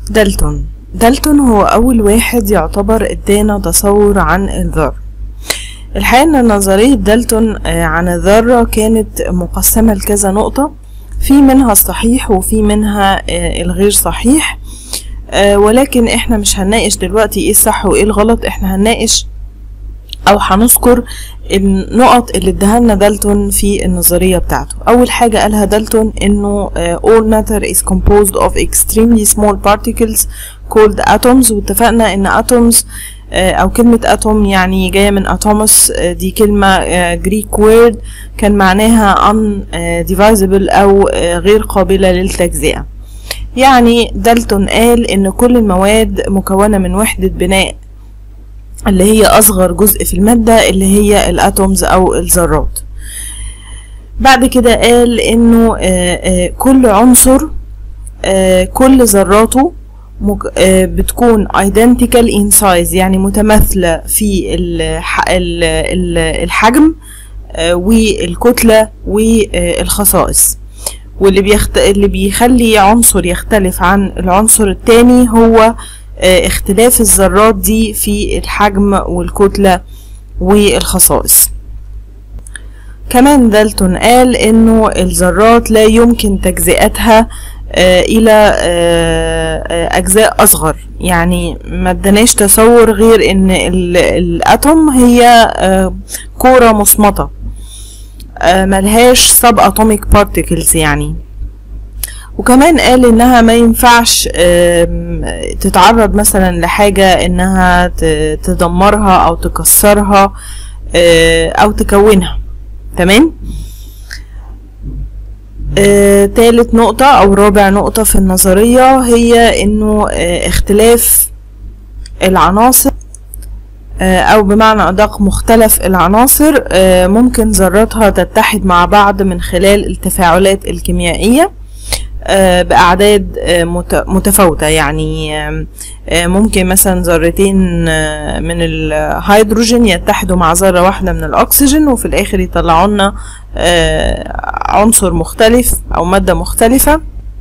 دالتون دالتون هو أول واحد يعتبر ادانا تصور عن الذرة الحقيقة إن نظرية دالتون آه، عن الذرة كانت مقسمة لكذا نقطة في منها الصحيح وفي منها آه، الغير صحيح آه، ولكن احنا مش هنناقش دلوقتي ايه الصح وايه الغلط احنا هنناقش او هنذكر النقط اللي ادهالنا دالتون في النظرية بتاعته اول حاجة قالها دالتون انه آه، all matter is composed of extremely small particles called atoms واتفقنا ان atoms آه، او كلمة اتوم يعني جاية من اتوموس دي كلمة جريك وورد كان معناها undivisible او آه، غير قابلة للتجزئة يعني دالتون قال ان كل المواد مكونة من وحدة بناء اللي هي اصغر جزء في المادة اللي هي الاتومز او الذرات بعد كده قال انه آه، آه، كل عنصر آه، كل ذراته مك- آه، بتكون identical in size يعني متماثلة في الح- ال- ال- الحجم آه، والكتلة والخصائص واللي بيخت... اللي بيخلي عنصر يختلف عن العنصر التاني هو آه، اختلاف الذرات دي في الحجم والكتلة والخصائص كمان دالتون قال انه الذرات لا يمكن تجزئتها آه، الى آه، آه، اجزاء اصغر يعني ما اداناش تصور غير ان ال- الاتوم هي آه، كورة مصمتة آه، ملهاش سب اتوميك بارتيكلز يعني وكمان قال انها ما ينفعش آم، تتعرض مثلا لحاجة انها ت- تدمرها او تكسرها آه، او تكونها تمام آه، تالت نقطة أو رابع نقطة في النظرية هي إنه آه، اختلاف العناصر آه، أو بمعنى أدق مختلف العناصر آه، ممكن ذراتها تتحد مع بعض من خلال التفاعلات الكيميائية آه، بأعداد آه، مت- متفاوتة يعني آم، آه، ممكن مثلا ذرتين آه، من الهيدروجين يتحدوا مع ذرة واحدة من الأكسجين وفي الآخر يطلعوا لنا آه، عنصر مختلف أو مادة مختلفة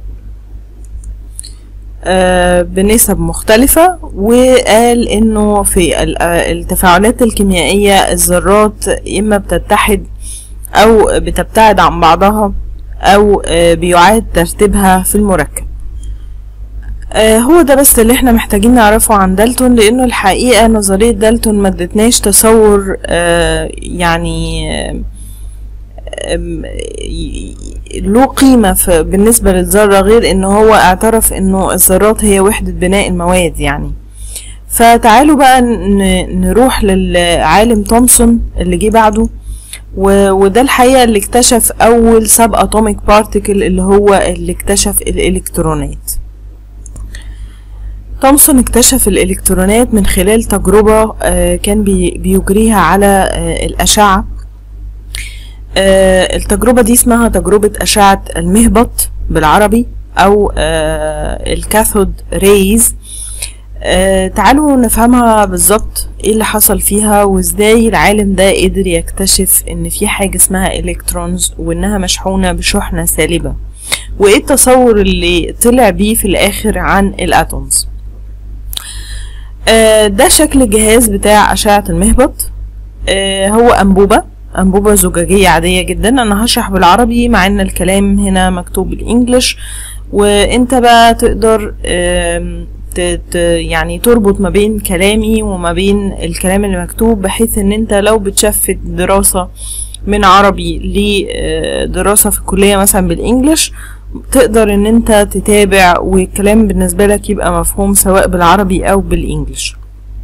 آه، بنسب مختلفة وقال انه في ال- آه، التفاعلات الكيميائية الذرات اما بتتحد او بتبتعد عن بعضها او آه، بيعاد ترتيبها في المركب آه، هو ده بس اللي احنا محتاجين نعرفه عن دالتون لانه الحقيقة نظرية دالتون ما ادتناش تصور آه، يعني آه، آم، ي- له قيمة في- بالنسبة للذرة غير ان هو اعترف انه الذرات هي وحدة بناء المواد يعني فتعالوا بقى ن- نروح للعالم تومسون اللي جه بعده و- وده الحقيقة اللي اكتشف أول سب أتوميك بارتيكل اللي هو اللي اكتشف الإلكترونات تومسون اكتشف الإلكترونات من خلال تجربة آه، كان بي- بيجريها على آه، الأشعة آه، التجربة دي اسمها تجربة أشعة المهبط بالعربي أو آه، الكاثود ريز آه، تعالوا نفهمها بالظبط ايه اللي حصل فيها وازاي العالم ده قدر يكتشف ان في حاجة اسمها الكترونز وانها مشحونة بشحنة سالبة وايه التصور اللي طلع بيه في الاخر عن الاتومز آه، ده شكل الجهاز بتاع اشعة المهبط آه، هو انبوبة انبوبة زجاجية عادية جدا انا هشرح بالعربي مع ان الكلام هنا مكتوب بالانجلش وانت بقى تقدر آم، ت- ت- يعني تربط ما بين كلامي وما بين الكلام اللي مكتوب بحيث ان انت لو بتشفت دراسة من عربي لدراسة في الكلية مثلا بالانجلش تقدر ان انت تتابع والكلام بالنسبة لك يبقى مفهوم سواء بالعربي او بالانجلش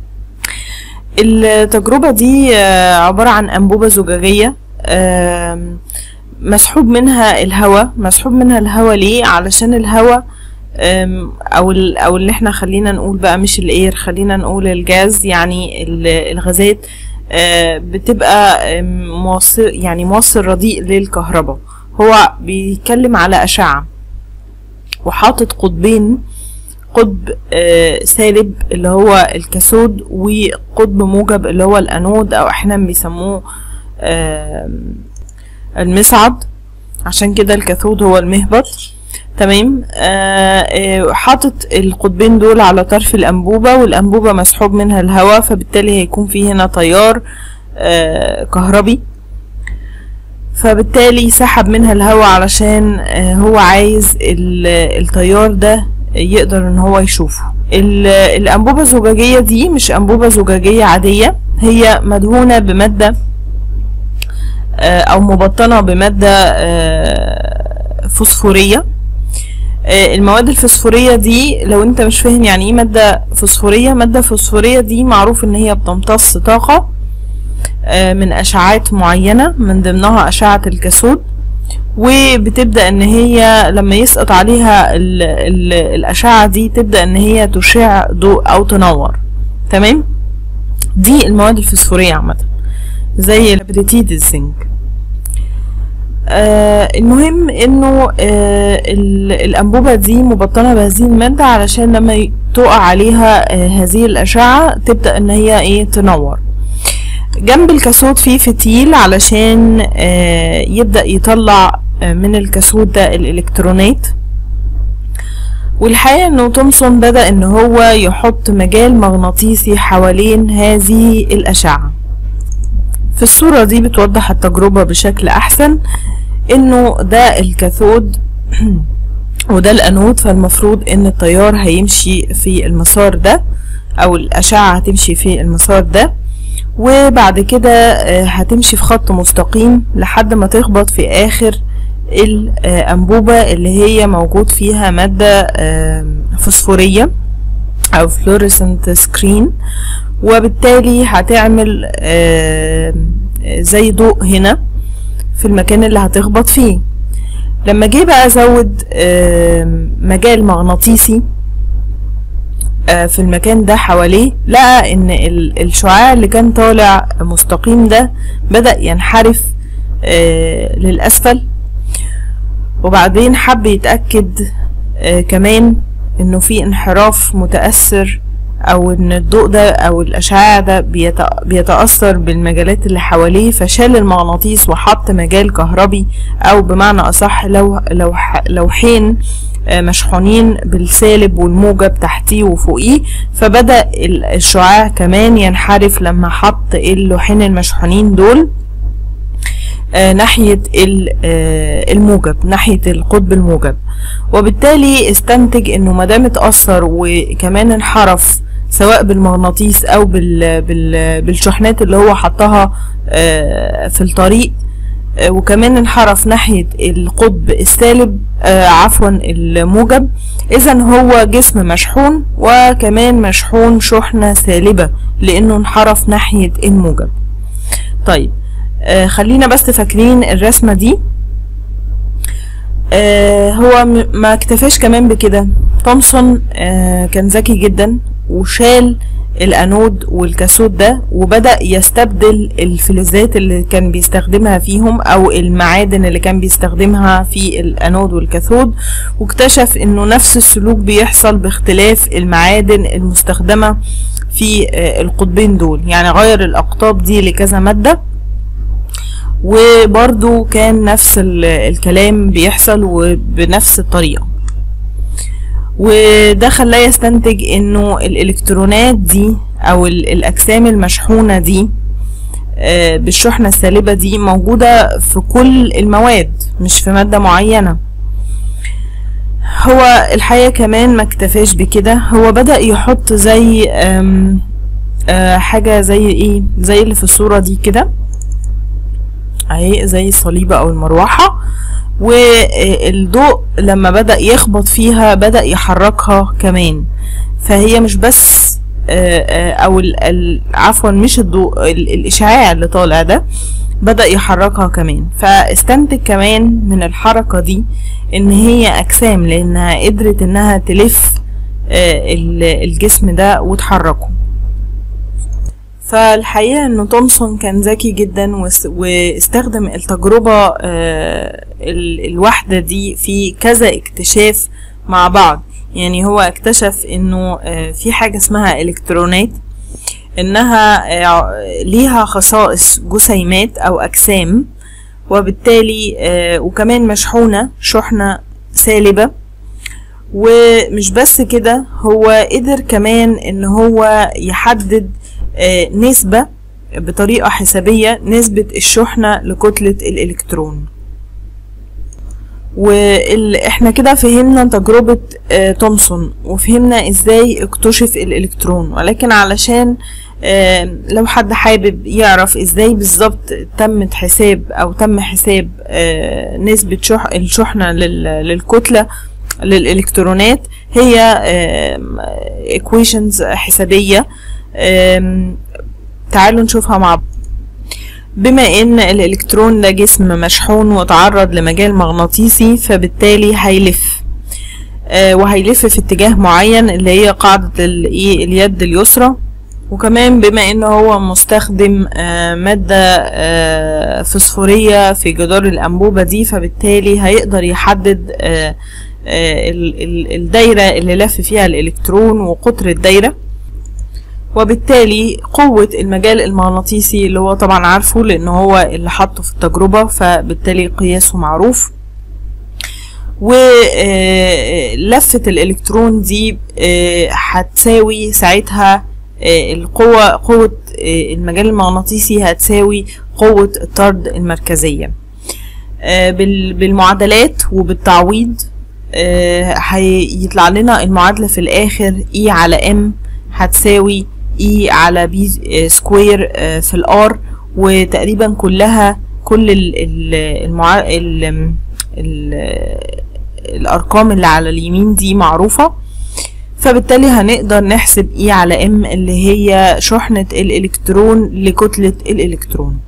التجربة دي آه، عبارة عن أنبوبة زجاجية آم، مسحوب منها الهواء مسحوب منها الهواء ليه علشان الهواء آم، او ال- او اللي احنا خلينا نقول بقى مش الاير خلينا نقول الجاز يعني ال- الغازات آه، بتبقى آم، موصل يعني موصل رديء للكهرباء هو بيتكلم على أشعة وحاطط قطبين قطب آه، سالب اللي هو الكاثود وقطب موجب اللي هو الانود او احيانا بيسموه آم، المصعد عشان كده الكاثود هو المهبط تمام آه، آه، حاطط القطبين دول على طرف الأنبوبة والأنبوبة مسحوب منها الهواء فبالتالي هيكون في هنا تيار آه، كهربي فبالتالي سحب منها الهواء علشان آه، هو عايز ال- التيار ده يقدر ان هو يشوفه ال- الأنبوبة الزجاجية دي مش أنبوبة زجاجية عادية هي مدهونة بمادة آه، أو مبطنة بمادة آه، فوسفورية آه، المواد الفوسفورية دي لو انت مش فاهم يعني ايه مادة فوسفورية مادة فوسفورية دي معروف ان هي بتمتص طاقة آه، من اشعاعات معينة من ضمنها اشعة الكاثود وبتبدأ ان هي لما يسقط عليها ال ال الاشعة دي تبدأ ان هي تشع ضوء او تنور تمام دي المواد الفوسفورية عامة زي البريتيد الزنك آه المهم انه آه ال- الانبوبة دي مبطنة بهذه المادة علشان لما ي- تقع عليها آه هذه الاشعة تبدأ ان هي ايه تنور جنب الكاثود فيه فتيل علشان آه يبدأ يطلع آه من الكاثود ده الالكترونات والحقيقة انه تومسون بدأ ان هو يحط مجال مغناطيسي حوالين هذه الاشعة في الصورة دي بتوضح التجربة بشكل أحسن إنه ده الكاثود وده الأنود فالمفروض إن التيار هيمشي في المسار ده أو الأشعة هتمشي في المسار ده وبعد كده آه، هتمشي في خط مستقيم لحد ما تخبط في آخر الأنبوبة اللي هي موجود فيها مادة آه، فوسفورية أو fluorescent screen وبالتالي هتعمل آه، زي ضوء هنا في المكان اللي هتخبط فيه لما جه بقى ازود آه، مجال مغناطيسي آه، في المكان ده حواليه لقى ان ال- الشعاع اللي كان طالع مستقيم ده بدأ ينحرف آه، للأسفل وبعدين حب يتأكد آه، كمان انه في انحراف متأثر او ان الضوء ده او الاشعاع ده بيت- بيتأثر بالمجالات اللي حواليه فشال المغناطيس وحط مجال كهربي او بمعنى اصح لو لو ح- لوحين آه، مشحونين بالسالب والموجب تحتيه وفوقيه فبدأ ال- الشعاع كمان ينحرف لما حط اللوحين المشحونين دول آه، ناحية ال- آه، الموجب ناحية القطب الموجب وبالتالي استنتج انه مادام اتأثر وكمان انحرف سواء بالمغناطيس او بال بال بالشحنات اللي هو حطها آه، في الطريق آه، وكمان انحرف ناحية القطب السالب آه، عفوا الموجب اذا هو جسم مشحون وكمان مشحون شحنة سالبة لانه انحرف ناحية الموجب طيب آه خلينا بس فاكرين الرسمة دي آه هو م- ما اكتفاش كمان بكده تومسون آه كان ذكي جدا وشال الانود والكاثود ده وبدأ يستبدل الفلزات اللي كان بيستخدمها فيهم او المعادن اللي كان بيستخدمها في الانود والكاثود واكتشف انه نفس السلوك بيحصل باختلاف المعادن المستخدمة في آه القطبين دول يعني غير الاقطاب دي لكذا مادة وبرضو كان نفس ال- الكلام بيحصل وبنفس الطريقة وده خلاه يستنتج انه الالكترونات دي او ال- الاجسام المشحونة دي آه، بالشحنة السالبة دي موجودة في كل المواد مش في مادة معينة هو الحقيقة كمان ما اكتفاش بكده هو بدأ يحط زي آم، آه، حاجة زي ايه زي اللي في الصورة دي كده اهي زي الصليبة او المروحة والضوء لما بدأ يخبط فيها بدأ يحركها كمان فهي مش بس آه، آه، او ال- ال- عفوا مش الضوء ال- الاشعاع اللي طالع ده بدأ يحركها كمان فاستنتج كمان من الحركة دي ان هي اجسام لانها قدرت انها تلف آه، ال- الجسم ده وتحركه فالحقيقة ان تومسون كان ذكي جدا واس- واستخدم التجربة آه، ال- الواحدة دي في كذا اكتشاف مع بعض يعني هو اكتشف انه آه، في حاجة اسمها الكترونات انها آه، ليها خصائص جسيمات او اجسام وبالتالي آه، وكمان مشحونة شحنة سالبة ومش بس كده هو قدر كمان ان هو يحدد آه، نسبة بطريقة حسابية نسبة الشحنة لكتلة الإلكترون واحنا كده فهمنا تجربة آه، تومسون وفهمنا ازاي اكتشف الالكترون ولكن علشان آه، لو حد حابب يعرف ازاي بالظبط تم حساب او تم حساب آه، نسبة شح الشحنة لل- للكتلة للالكترونات هي equations حسابية آم، تعالوا نشوفها مع بعض بما ان الالكترون ده جسم مشحون وتعرض لمجال مغناطيسي فبالتالي هيلف آه وهيلف في اتجاه معين اللي هي قاعدة ال- إيه اليد اليسرى وكمان بما ان هو مستخدم آه مادة آه فسفورية في جدار الأنبوبة دي فبالتالي هيقدر يحدد آه آه ال- ال- الدايرة اللي لف فيها الإلكترون وقطر الدايرة وبالتالي قوة المجال المغناطيسي اللي هو طبعا عارفه لأن هو اللي حطه في التجربة فبالتالي قياسه معروف ولفة الإلكترون دي آه، هتساوي ساعتها آه، القوة قوة آه، المجال المغناطيسي هتساوي قوة الطرد المركزية آه، بال- بالمعادلات وبالتعويض آه، هيطلع لنا المعادلة في الآخر E على M هتساوي E على B سكوير آه، في الار وتقريبا كلها كل ال ال المع... ال ال الأرقام اللي على اليمين دي معروفة فبالتالي هنقدر نحسب E على M اللي هي شحنة الإلكترون لكتلة الإلكترون